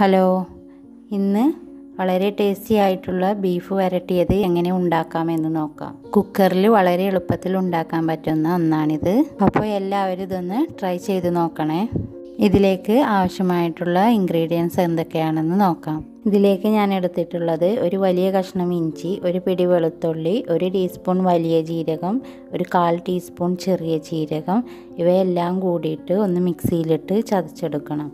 hello ഇന്ന് വളരെ tasty ആയിട്ടുള്ള ബീഫ് വരട്ടിയത് എങ്ങനെ ഉണ്ടാക്കാമെന്ന് നോക്കാം കുക്കറിൽ വളരെ എളുപ്പത്തിൽ ഉണ്ടാക്കാൻ പറ്റുന്ന ഒന്നാണിത് അപ്പോൾ എല്ലാവരും ഇതൊന്ന് ട്രൈ ചെയ്ത് നോക്കണേ ഇതിലേക്ക് ആവശ്യമായിട്ടുള്ള ഇൻഗ്രീഡിയൻസ് എന്തൊക്കെയാണെന്ന് നോക്കാം ഇതിലേക്ക് ഞാൻ എടുത്തിട്ടുള്ളത് ഒരു വലിയ കഷ്ണം ഇഞ്ചി ഒരു പിടി വെളുത്തുള്ളി ഒരു ടീസ്പൂൺ വലിയ ജീരകം ഒരു കാൽ ടീസ്പൂൺ ചെറിയ ജീരകം ഇവയെല്ലാം കൂടിയിട്ട് ഒന്ന് മിക്സിയിലിട്ട് ചതച്ചെടുക്കണം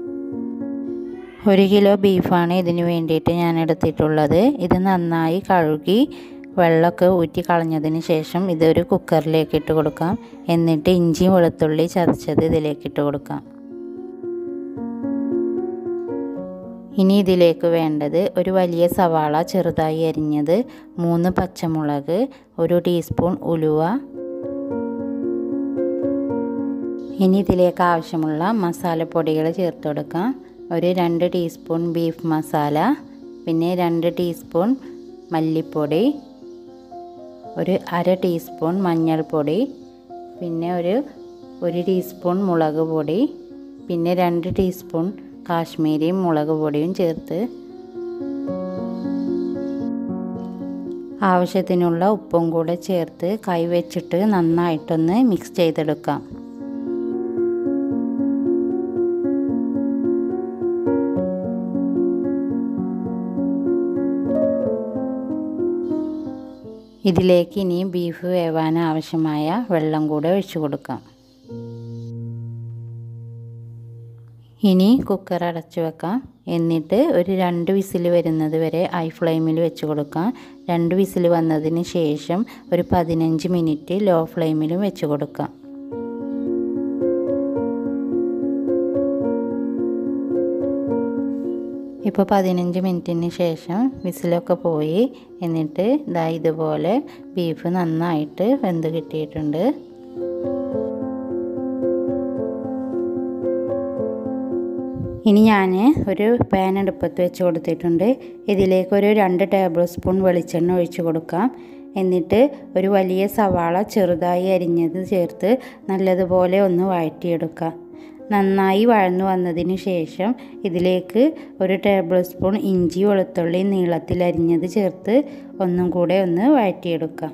ഒരു കിലോ ബീഫാണ് ഇതിന് വേണ്ടിയിട്ട് ഞാൻ എടുത്തിട്ടുള്ളത് ഇത് നന്നായി കഴുകി വെള്ളമൊക്കെ ഊറ്റി കളഞ്ഞതിന് ശേഷം ഇതൊരു കുക്കറിലേക്ക് ഇട്ട് കൊടുക്കാം എന്നിട്ട് ഇഞ്ചിയും വെളുത്തുള്ളി ചതച്ചത് ഇതിലേക്ക് ഇട്ട് കൊടുക്കാം ഇനി ഇതിലേക്ക് വേണ്ടത് ഒരു വലിയ സവാള ചെറുതായി അരിഞ്ഞത് മൂന്ന് പച്ചമുളക് ഒരു ടീസ്പൂൺ ഉലുവ ഇനി ഇതിലേക്ക് ആവശ്യമുള്ള മസാലപ്പൊടികൾ ചേർത്ത് കൊടുക്കാം ഒരു രണ്ട് ടീസ്പൂൺ ബീഫ് മസാല പിന്നെ രണ്ട് ടീസ്പൂൺ മല്ലിപ്പൊടി ഒരു അര ടീസ്പൂൺ മഞ്ഞൾപ്പൊടി പിന്നെ ഒരു ഒരു ടീസ്പൂൺ മുളക് പൊടി പിന്നെ രണ്ട് ടീസ്പൂൺ കാശ്മീരി മുളക് പൊടിയും ചേർത്ത് ആവശ്യത്തിനുള്ള ഉപ്പും കൂടെ ചേർത്ത് കൈവച്ചിട്ട് നന്നായിട്ടൊന്ന് മിക്സ് ചെയ്തെടുക്കാം ഇതിലേക്ക് ഇനി ബീഫ് വേവാൻ ആവശ്യമായ വെള്ളം കൂടെ ഒഴിച്ചു കൊടുക്കാം ഇനി കുക്കർ അടച്ചു വെക്കാം എന്നിട്ട് ഒരു രണ്ട് വിസിൽ വരുന്നത് വരെ ഹൈ ഫ്ലെയിമിൽ വെച്ച് കൊടുക്കാം രണ്ട് വിസിൽ വന്നതിന് ശേഷം ഒരു പതിനഞ്ച് മിനിറ്റ് ലോ ഫ്ലെയിമിലും വെച്ച് കൊടുക്കാം ഇപ്പോൾ പതിനഞ്ച് മിനിറ്റിന് ശേഷം വിസിലൊക്കെ പോയി എന്നിട്ട് ഇതാ ഇതുപോലെ ബീഫ് നന്നായിട്ട് വെന്ത് കിട്ടിയിട്ടുണ്ട് ഇനി ഞാൻ ഒരു പാൻ അടുപ്പത്ത് വെച്ച് കൊടുത്തിട്ടുണ്ട് ഇതിലേക്ക് ഒരു രണ്ട് ടേബിൾ സ്പൂൺ വെളിച്ചെണ്ണ ഒഴിച്ച് കൊടുക്കാം എന്നിട്ട് ഒരു വലിയ സവാള ചെറുതായി അരിഞ്ഞത് ചേർത്ത് നല്ലതുപോലെ ഒന്ന് വഴറ്റിയെടുക്കാം നന്നായി വഴന്നു വന്നതിന് ശേഷം ഇതിലേക്ക് ഒരു ടേബിൾ സ്പൂൺ ഇഞ്ചി വെളുത്തുള്ളി നീളത്തിൽ അരിഞ്ഞത് ചേർത്ത് ഒന്നും കൂടെ ഒന്ന് വഴറ്റിയെടുക്കാം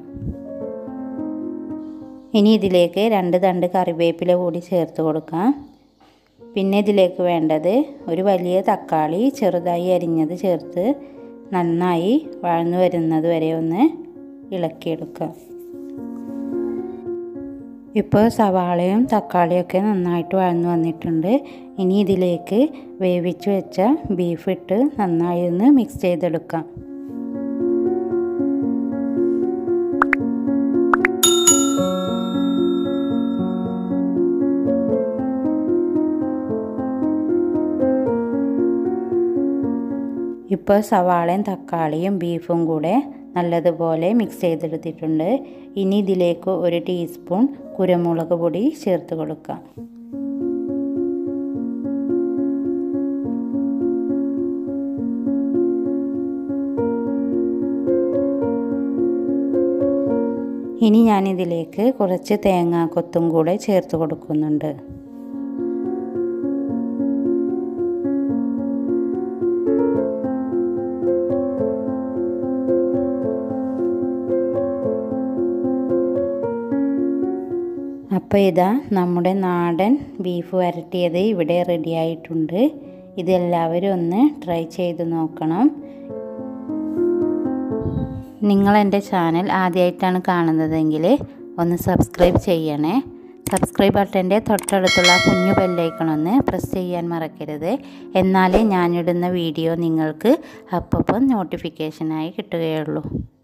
ഇനി ഇതിലേക്ക് രണ്ട് തണ്ട് കറിവേപ്പില കൂടി ചേർത്ത് കൊടുക്കാം പിന്നെ ഇതിലേക്ക് വേണ്ടത് ഒരു വലിയ തക്കാളി ചെറുതായി അരിഞ്ഞത് ചേർത്ത് നന്നായി വഴന്നു വരുന്നത് വരെ ഒന്ന് ഇളക്കിയെടുക്കുക ഇപ്പോൾ സവാളയും തക്കാളിയൊക്കെ നന്നായിട്ട് വഴന്നു വന്നിട്ടുണ്ട് ഇനി ഇതിലേക്ക് വേവിച്ച് വെച്ച ബീഫ് ഇട്ട് നന്നായി ഒന്ന് മിക്സ് ചെയ്തെടുക്കാം ഇപ്പോൾ സവാളയും തക്കാളിയും ബീഫും കൂടെ നല്ലതുപോലെ മിക്സ് ചെയ്തെടുത്തിട്ടുണ്ട് ഇനി ഇതിലേക്ക് ഒരു ടീസ്പൂൺ കുരുമുളക് പൊടി ചേർത്ത് കൊടുക്കാം ഇനി ഞാനിതിലേക്ക് കുറച്ച് തേങ്ങാക്കൊത്തും കൂടെ ചേർത്ത് കൊടുക്കുന്നുണ്ട് അപ്പോൾ ഇതാ നമ്മുടെ നാടൻ ബീഫ് വരട്ടിയത് ഇവിടെ റെഡി ആയിട്ടുണ്ട് ഇതെല്ലാവരും ഒന്ന് ട്രൈ ചെയ്ത് നോക്കണം നിങ്ങൾ എൻ്റെ ചാനൽ ആദ്യമായിട്ടാണ് കാണുന്നതെങ്കിൽ ഒന്ന് സബ്സ്ക്രൈബ് ചെയ്യണേ സബ്സ്ക്രൈബ് ബട്ടൻ്റെ തൊട്ടടുത്തുള്ള കുഞ്ഞു ബെല്ലൈക്കൺ ഒന്ന് പ്രസ് ചെയ്യാൻ മറക്കരുത് എന്നാലേ ഞാനിടുന്ന വീഡിയോ നിങ്ങൾക്ക് അപ്പം നോട്ടിഫിക്കേഷനായി കിട്ടുകയുള്ളൂ